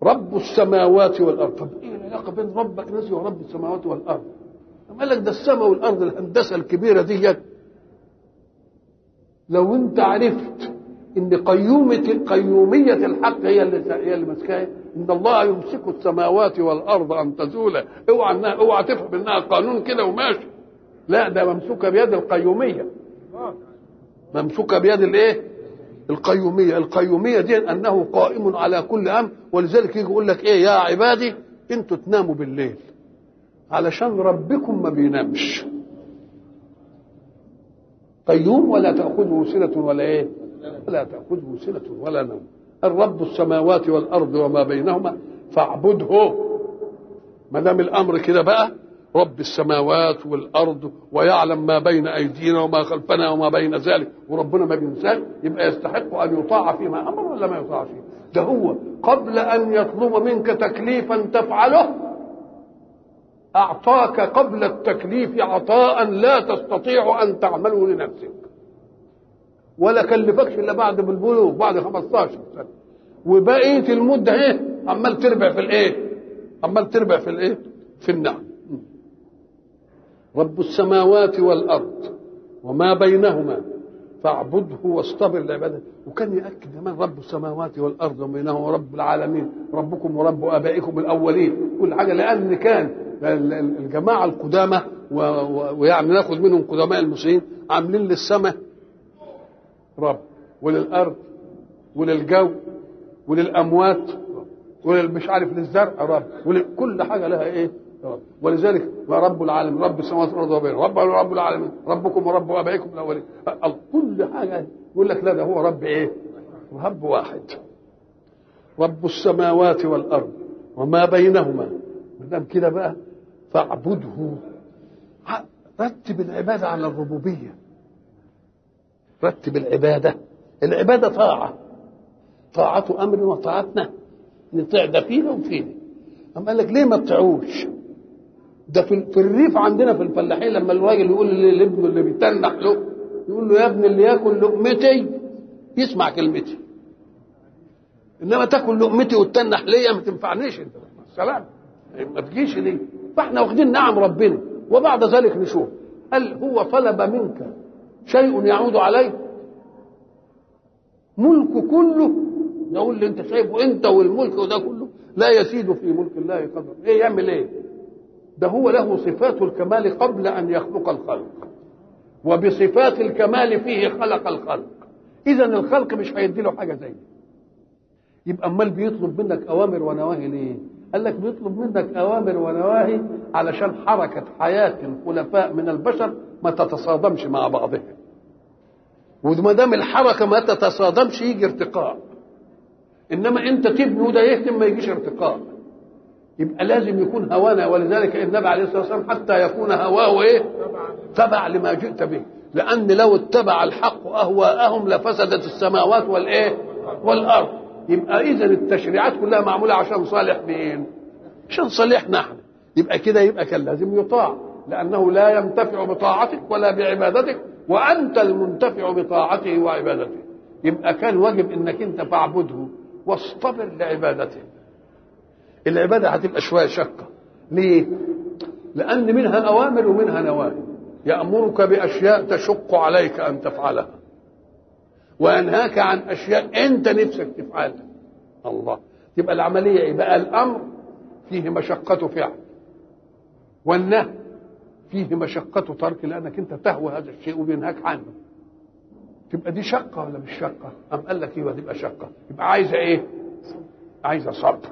رب السماوات والارض طب ايه العلاقه بين ربك نسي ورب السماوات والارض قال لك ده السماء والارض الهندسه الكبيره دي لو انت عرفت ان قيومة قيومية الحق هي اللي هي اللي ماسكاها ان الله يمسك السماوات والارض ان تزولا اوعى انها اوعى تفهم انها قانون كده وماشي لا ده ممسوكه بيد القيوميه ممسوكه بيد الايه القيوميه القيوميه دي انه قائم على كل امر ولذلك يجي يقول لك ايه يا عبادي انتوا تناموا بالليل علشان ربكم ما بينامش قيوم ولا تاخذه سنه ولا ايه ولا تاخذه سنه ولا نوم الرب السماوات والارض وما بينهما فاعبده ما دام الامر كده بقى رب السماوات والارض ويعلم ما بين ايدينا وما خلفنا وما بين ذلك وربنا ما بينساش يبقى يستحق ان يطاع فيما امر ولا ما يطاع فيه ده هو قبل ان يطلب منك تكليفا تفعله اعطاك قبل التكليف عطاء لا تستطيع ان تعمله لنفسك ولا كلفكش الا بعد بالبلوغ بعد 15 سنه وبقيه المده ايه عمال تربع في الايه عمال تربع في الايه في النعم رب السماوات والارض وما بينهما فاعبده واصطبر لعبادته وكان ياكد كمان رب السماوات والارض وما بينهما رب العالمين ربكم ورب ابائكم الاولين كل حاجه لان كان الجماعه القدامى ويعني ناخذ منهم قدماء المسلمين عاملين للسماء رب وللارض وللجو وللاموات وللمش عارف للزرع رب ولكل حاجه لها ايه رب ولذلك رب العالمين رب السماوات والارض وبين رب رب العالمين ربكم ورب ابائكم الاولين كل حاجه يقول لك لا ده هو رب ايه رب واحد رب السماوات والارض وما بينهما ما دام كده بقى فاعبده رتب العباده على الربوبيه رتب العباده العباده طاعه طاعة امر وطاعتنا نطيع ده فينا وفينا أم قال لك ليه ما تطيعوش ده في, في الريف عندنا في الفلاحين لما الراجل يقول لابنه اللي بيتنح له يقول له يا ابني اللي ياكل لقمتي يسمع كلمتي انما تاكل لقمتي وتتنح ليا ما تنفعنيش انت سلام ما تجيش دي فاحنا واخدين نعم ربنا وبعد ذلك نشوف هل هو طلب منك شيء يعود عليه ملك كله نقول اللي انت شايفه انت والملك وده كله لا يزيد في ملك الله قدر ايه يعمل ايه ده هو له صفات الكمال قبل ان يخلق الخلق وبصفات الكمال فيه خلق الخلق اذا الخلق مش هيدي له حاجه زي يبقى امال بيطلب منك اوامر ونواهي ليه قال لك بيطلب منك اوامر ونواهي علشان حركه حياه الخلفاء من البشر ما تتصادمش مع بعضها وما دام الحركه ما تتصادمش يجي ارتقاء انما انت تبني وده يهتم ما يجيش ارتقاء يبقى لازم يكون هوانا ولذلك النبي عليه الصلاه والسلام حتى يكون هواه ايه تبع لما جئت به لان لو اتبع الحق اهواءهم لفسدت السماوات والايه والارض يبقى اذا التشريعات كلها معموله عشان صالح مين عشان صالحنا احنا يبقى كده يبقى كان لازم يطاع لانه لا ينتفع بطاعتك ولا بعبادتك وانت المنتفع بطاعته وعبادته يبقى كان واجب انك انت فاعبده واصطبر لعبادته العباده هتبقى شويه شقه ليه لان منها اوامر ومنها نواهي يامرك باشياء تشق عليك ان تفعلها وينهاك عن اشياء انت نفسك تفعلها الله تبقى العمليه ايه بقى الامر فيه مشقه فعل والنهي فيه مشقة ترك لأنك أنت تهوى هذا الشيء وبينهاك عنه تبقى دي شقة ولا مش شقة؟ أم قال لك ايوه تبقى شقة يبقى عايزة إيه؟ عايزة صبر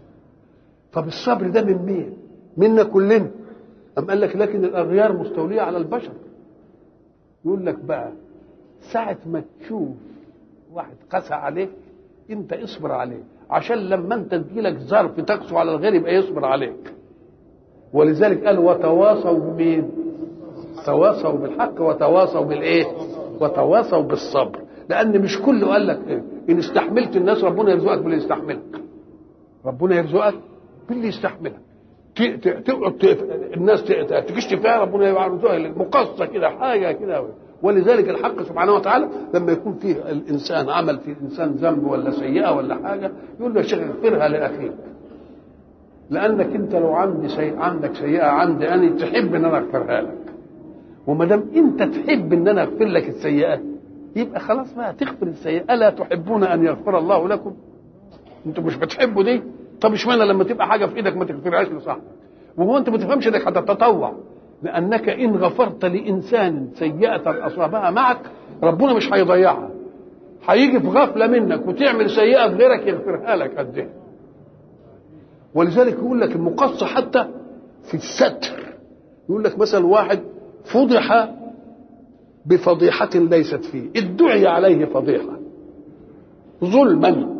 طب الصبر ده من مين؟ منا كلنا أم قال لك لكن الأغيار مستولية على البشر يقول لك بقى ساعة ما تشوف واحد قسى عليك أنت اصبر عليه عشان لما أنت تجيلك ظرف تقسو على الغير يبقى يصبر عليك ولذلك قال وتواصوا بمين؟ تواصوا بالحق وتواصوا بالايه؟ وتواصوا بالصبر لان مش كله قال لك ايه؟ ان استحملت الناس ربنا يرزقك باللي يستحملك ربنا يرزقك باللي يستحملك تقعد الناس تكشف فيها ربنا يرزقك مقصه كده حاجه كده ولذلك الحق سبحانه وتعالى لما يكون فيه الانسان عمل في الانسان ذنب ولا سيئه ولا حاجه يقول له يا شيخ اغفرها لاخيك لانك انت لو عندي سيئة عندك سيئه عندي انا تحب ان انا اغفرها لك وما دام انت تحب ان انا اغفر لك السيئه يبقى خلاص بقى تغفر السيئه الا تحبون ان يغفر الله لكم انتوا مش بتحبوا دي طب اشمعنى لما تبقى حاجه في ايدك ما تغفرهاش لصاحبك وهو انت ما تفهمش انك هتتطوع لانك ان غفرت لانسان سيئه اصابها معك ربنا مش هيضيعها هيجي في غفله منك وتعمل سيئه في غيرك يغفرها لك قد ايه ولذلك يقول لك المقص حتى في الستر يقول لك مثلا واحد فضح بفضيحة ليست فيه ادعي عليه فضيحة ظلما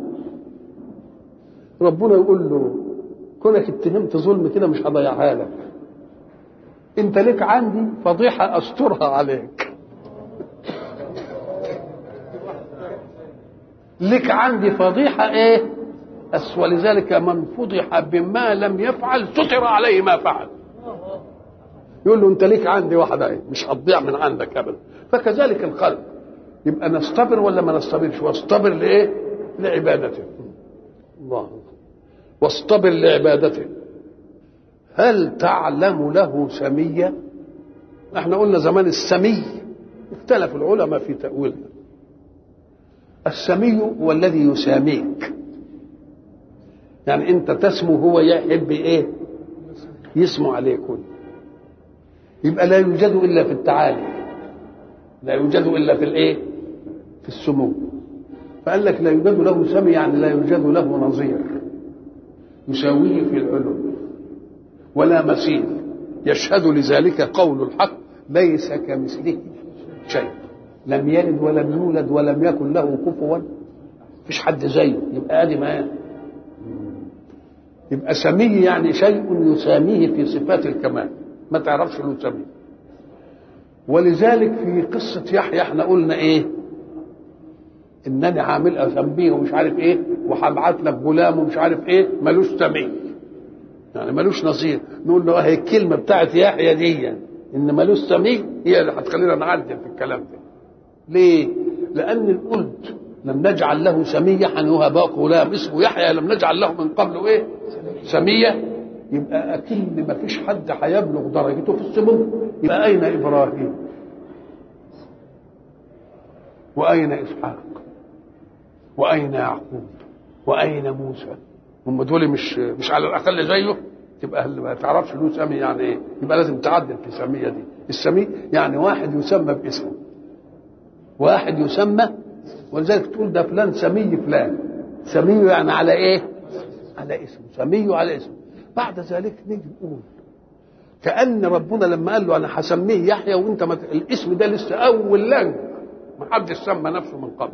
ربنا يقول له كونك اتهمت ظلم كده مش هضيعها لك انت لك عندي فضيحة استرها عليك لك عندي فضيحة ايه أس ولذلك من فضح بما لم يفعل ستر عليه ما فعل يقول له انت ليك عندي واحدة ايه مش هتضيع من عندك ابدا فكذلك القلب يبقى نصطبر ولا ما نصطبرش واصطبر لايه لعبادته الله واصطبر لعبادته هل تعلم له سميا احنا قلنا زمان السمي اختلف العلماء في تأويلها السمي هو الذي يساميك يعني انت تسمو هو يحب ايه يسمو عليك يبقى لا يوجد الا في التعالي لا يوجد الا في الايه في السمو فقال لك لا يوجد له سمي يعني لا يوجد له نظير يساويه في العلو ولا مثيل يشهد لذلك قول الحق ليس كمثله شيء لم يلد ولم يولد ولم يكن له كفوا مفيش حد زيه يبقى ادي ما يبقى سمي يعني شيء يساميه في صفات الكمال ما تعرفش له سمي ولذلك في قصة يحيى احنا قلنا ايه انني عامل اسميه ومش عارف ايه وهبعت لك غلام ومش عارف ايه ملوش سمي يعني ملوش نظير نقول له هي الكلمه بتاعت يحيى دي ان ملوش سمي هي اللي هتخلينا نعدل في الكلام ده ليه لان قلت لم نجعل له سمية حنوها باق غلام اسمه يحيى لم نجعل له من قبل ايه سمية يبقى اكيد ما فيش حد هيبلغ درجته في السمو يبقى اين ابراهيم واين اسحاق واين يعقوب واين موسى هم دول مش مش على الاقل زيه تبقى اللي ما تعرفش له سمي يعني ايه يبقى لازم تعدل في سميه دي السمي يعني واحد يسمى باسمه واحد يسمى ولذلك تقول ده فلان سمي فلان سمي يعني على ايه على اسمه سمي على اسمه بعد ذلك نيجي نقول كأن ربنا لما قال له أنا هسميه يحيى وأنت ما الاسم ده لسه أول لنج ما حدش سمى نفسه من قبل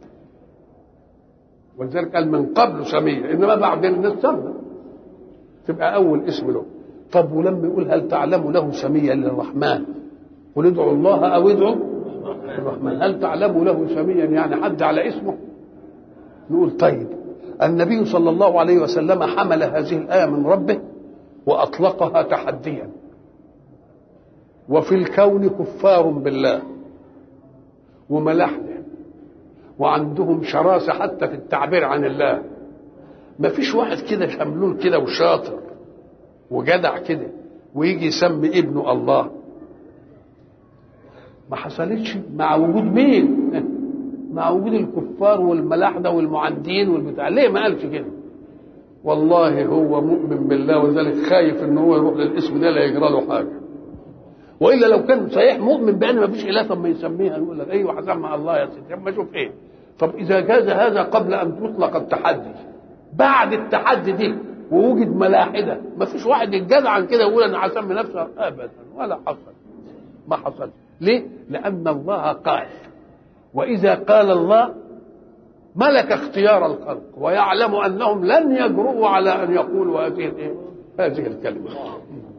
ولذلك قال من قبل سمية إنما بعدين الناس سمى تبقى أول اسم له طب ولما يقول هل تعلم له سميا للرحمن قل ادعوا الله أو ادعوا الرحمن هل تعلم له سميا يعني حد على اسمه نقول طيب النبي صلى الله عليه وسلم حمل هذه الآية من ربه وأطلقها تحديا وفي الكون كفار بالله وملاحدة وعندهم شراسة حتى في التعبير عن الله ما فيش واحد كده شملول كده وشاطر وجدع كده ويجي يسمي ابنه الله ما حصلتش مع وجود مين مع وجود الكفار والملاحدة والمعندين والبتاع ليه ما قالش كده والله هو مؤمن بالله وذلك خايف ان هو يروح للاسم ده لا يجرى له حاجه والا لو كان صحيح مؤمن بان ما فيش اله طب ما يسميها يقول لك ايوه هسمع الله يا سيدي اما اشوف ايه طب اذا جاز هذا قبل ان تطلق التحدي بعد التحدي دي ووجد ملاحده ما فيش واحد يتجازى عن كده يقول انا هسمي نفسي ابدا ولا حصل ما حصل ليه لان الله قال واذا قال الله ملك اختيار الخلق ويعلم انهم لن يجرؤوا على ان يقولوا هذه الايه؟ هذه الكلمه